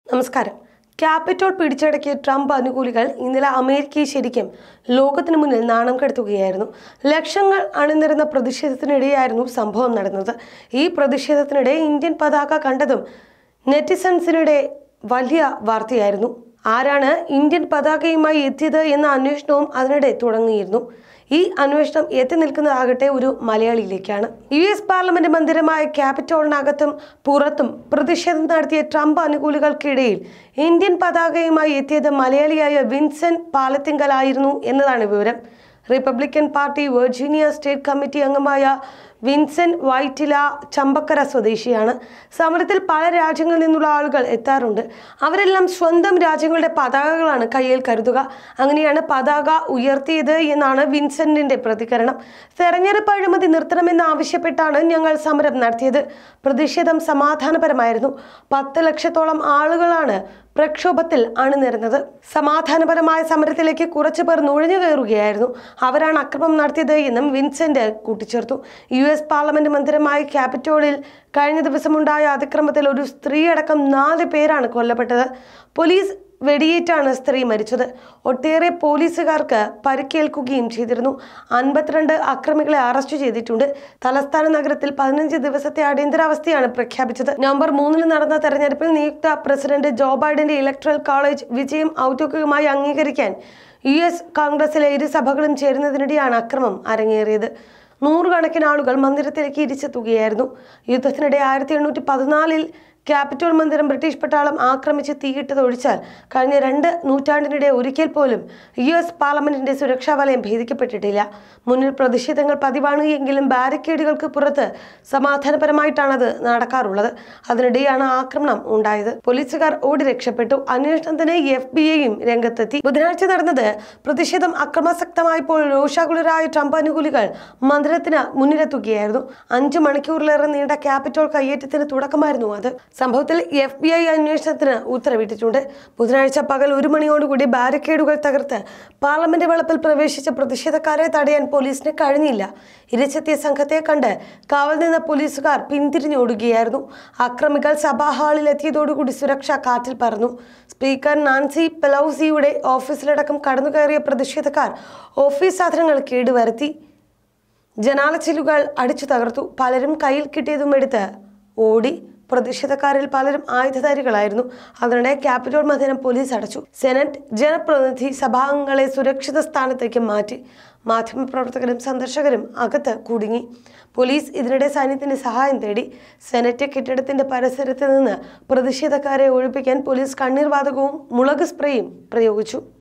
നമസ്കാരം Capitol പിടിച്ചടക്കിയ Trump അനുകൂലികൾ ഇന്നലെ അമേരിക്കയെ ശരിക്കും ലോകത്തിന് മുന്നിൽ നാണം കെടുത്തുകയായിരുന്നു ലക്ഷങ്ങൾ അണിനിരുന്ന പ്രതിഷേധത്തിനിടെയായിരുന്നു സംഭവം നടന്നത് ഈ പ്രതിഷേധത്തിനിടെ ഇന്ത്യൻ പതാക കണ്ടതും നെറ്റിസൺസിനിടെ വലിയ വാർത്തയായിരുന്നു ആരാണ് ഇന്ത്യൻ പതാകയുമായി എത്തിയത് എന്ന അന്വേഷണവും അതിനിടെ തുടങ്ങിയിരുന്നു ഈ അന്വേഷണം എത്തി നിൽക്കുന്നതാകട്ടെ ഒരു മലയാളിയിലേക്കാണ് യു എസ് പാർലമെന്റ് മന്ദിരമായ ക്യാപിറ്റോളിനകത്തും പുറത്തും പ്രതിഷേധം നടത്തിയ ട്രംപ് അനുകൂലികൾക്കിടയിൽ ഇന്ത്യൻ പതാകയുമായി എത്തിയത് മലയാളിയായ വിൻസെന്റ് പാലത്തിങ്കലായിരുന്നു എന്നതാണ് വിവരം Republican party Virginia state committee അംഗമായ വിൻസെന്റ് വൈറ്റില ചമ്പക്കര സ്വദേശിയാണ് സമരത്തിൽ പല രാജ്യങ്ങളിൽ നിന്നുള്ള ആളുകൾ എത്താറുണ്ട് അവരെല്ലാം സ്വന്തം രാജ്യങ്ങളുടെ പതാകകളാണ് കയ്യിൽ കരുതുക അങ്ങനെയാണ് പതാക ഉയർത്തിയത് എന്നാണ് വിൻസെന്റിന്റെ പ്രതികരണം തെരഞ്ഞെടുപ്പ് അഴിമതി നിർത്തണമെന്ന് ആവശ്യപ്പെട്ടാണ് ഞങ്ങൾ സമരം നടത്തിയത് പ്രതിഷേധം സമാധാനപരമായിരുന്നു പത്ത് ലക്ഷത്തോളം ആളുകളാണ് പ്രക്ഷോഭത്തിൽ അണിനിരുന്നത് സമാധാനപരമായ സമരത്തിലേക്ക് കുറച്ചു പേർ നുഴഞ്ഞു കയറുകയായിരുന്നു അവരാണ് അക്രമം നടത്തിയത് എന്നും വിൻസെന്റ് കൂട്ടിച്ചേർത്തു യു എസ് പാർലമെന്റ് മന്ദിരമായ ക്യാപിറ്റോളിൽ കഴിഞ്ഞ ദിവസമുണ്ടായ അതിക്രമത്തിൽ ഒരു സ്ത്രീ അടക്കം നാല് പേരാണ് കൊല്ലപ്പെട്ടത് പോലീസ് വെടിയേറ്റാണ് സ്ത്രീ മരിച്ചത് ഒട്ടേറെ പോലീസുകാർക്ക് പരിക്കേൽക്കുകയും ചെയ്തിരുന്നു അൻപത്തിരണ്ട് അക്രമികളെ അറസ്റ്റ് ചെയ്തിട്ടുണ്ട് തലസ്ഥാന നഗരത്തിൽ പതിനഞ്ച് ദിവസത്തെ അടിയന്തരാവസ്ഥയാണ് പ്രഖ്യാപിച്ചത് നവംബർ മൂന്നിന് നടന്ന തെരഞ്ഞെടുപ്പിൽ നിയുക്ത പ്രസിഡന്റ് ജോ ബൈഡന്റെ ഇലക്ട്രൽ കോളേജ് വിജയം ഔദ്യോഗികമായി അംഗീകരിക്കാൻ യു എസ് കോൺഗ്രസിലെ ഇരു സഭകളും ചേരുന്നതിനിടെയാണ് അക്രമം അരങ്ങേറിയത് നൂറുകണക്കിന് ആളുകൾ മന്ദിരത്തിലേക്ക് ഇരിച്ചെത്തുകയായിരുന്നു യുദ്ധത്തിനിടെ ആയിരത്തി എണ്ണൂറ്റി പതിനാലിൽ ക്യാപിറ്റോൾ മന്ദിരം ബ്രിട്ടീഷ് പട്ടാളം ആക്രമിച്ച് തീയിട്ടത് ഒഴിച്ചാൽ കഴിഞ്ഞ രണ്ട് നൂറ്റാണ്ടിനിടെ ഒരിക്കൽ പോലും യു എസ് പാർലമെന്റിന്റെ സുരക്ഷാ വലയം ഭേദിക്കപ്പെട്ടിട്ടില്ല മുന്നിൽ പ്രതിഷേധങ്ങൾ പതിവാണ് എങ്കിലും ബാരിക്കേഡുകൾക്ക് പുറത്ത് സമാധാനപരമായിട്ടാണ് അത് നടക്കാറുള്ളത് അതിനിടെയാണ് ആക്രമണം ഉണ്ടായത് പോലീസുകാർ ഓടി രക്ഷപ്പെട്ടു അന്വേഷണത്തിന് എഫ് ബി ഐയും രംഗത്തെത്തി ബുധനാഴ്ച നടന്നത് പ്രതിഷേധം അക്രമാസക്തമായപ്പോൾ രോഷാകുലരായ ട്രംപ് അനുകൂലികൾ മന്ദിരത്തിന് മുന്നിലെത്തുകയായിരുന്നു അഞ്ചു മണിക്കൂറിലേറെ നീണ്ട ക്യാപിറ്റോൾ കയ്യേറ്റത്തിന് തുടക്കമായിരുന്നു അത് സംഭവത്തിൽ എഫ് ബി ഐ അന്വേഷണത്തിന് ഉത്തരവിട്ടിട്ടുണ്ട് ബുധനാഴ്ച പകൽ ഒരു മണിയോടുകൂടി ബാരിക്കേഡുകൾ തകർത്ത് പാർലമെന്റ് വളപ്പിൽ പ്രവേശിച്ച പ്രതിഷേധക്കാരെ തടയാൻ പോലീസിന് കഴിഞ്ഞില്ല ഇരച്ചെത്തിയ സംഘത്തെ കണ്ട് കാവൽ നിന്ന പോലീസുകാർ പിന്തിരിഞ്ഞോടുകയായിരുന്നു അക്രമികൾ സഭാ ഹാളിൽ എത്തിയതോടുകൂടി സുരക്ഷ കാറ്റിൽ പറന്നു സ്പീക്കർ നാൻസി പെലൌസിയുടെ ഓഫീസിലടക്കം കടന്നുകയറിയ പ്രതിഷേധക്കാർ ഓഫീസ് സാധനങ്ങൾ കേടുവരുത്തി ജനാലച്ചിലുകൾ അടിച്ചു തകർത്തു പലരും കയ്യിൽ കിട്ടിയതും എടുത്ത് ഓടി പ്രതിഷേധക്കാരിൽ പലരും ആയുധധാരികളായിരുന്നു അതിനിടെ ക്യാപിറ്റോൾ മന്ദിരം പോലീസ് അടച്ചു സെനറ്റ് ജനപ്രതിനിധി സഭാംഗങ്ങളെ സുരക്ഷിത സ്ഥാനത്തേക്ക് മാറ്റി മാധ്യമപ്രവർത്തകരും സന്ദർശകരും അകത്ത് കുടുങ്ങി പോലീസ് ഇതിനിടെ സൈന്യത്തിന്റെ സഹായം തേടി സെനറ്റ് കെട്ടിടത്തിന്റെ പരിസരത്ത് നിന്ന് പ്രതിഷേധക്കാരെ ഒഴിപ്പിക്കാൻ പോലീസ് കണ്ണീർ വാതകവും മുളക് സ്പ്രേയും പ്രയോഗിച്ചു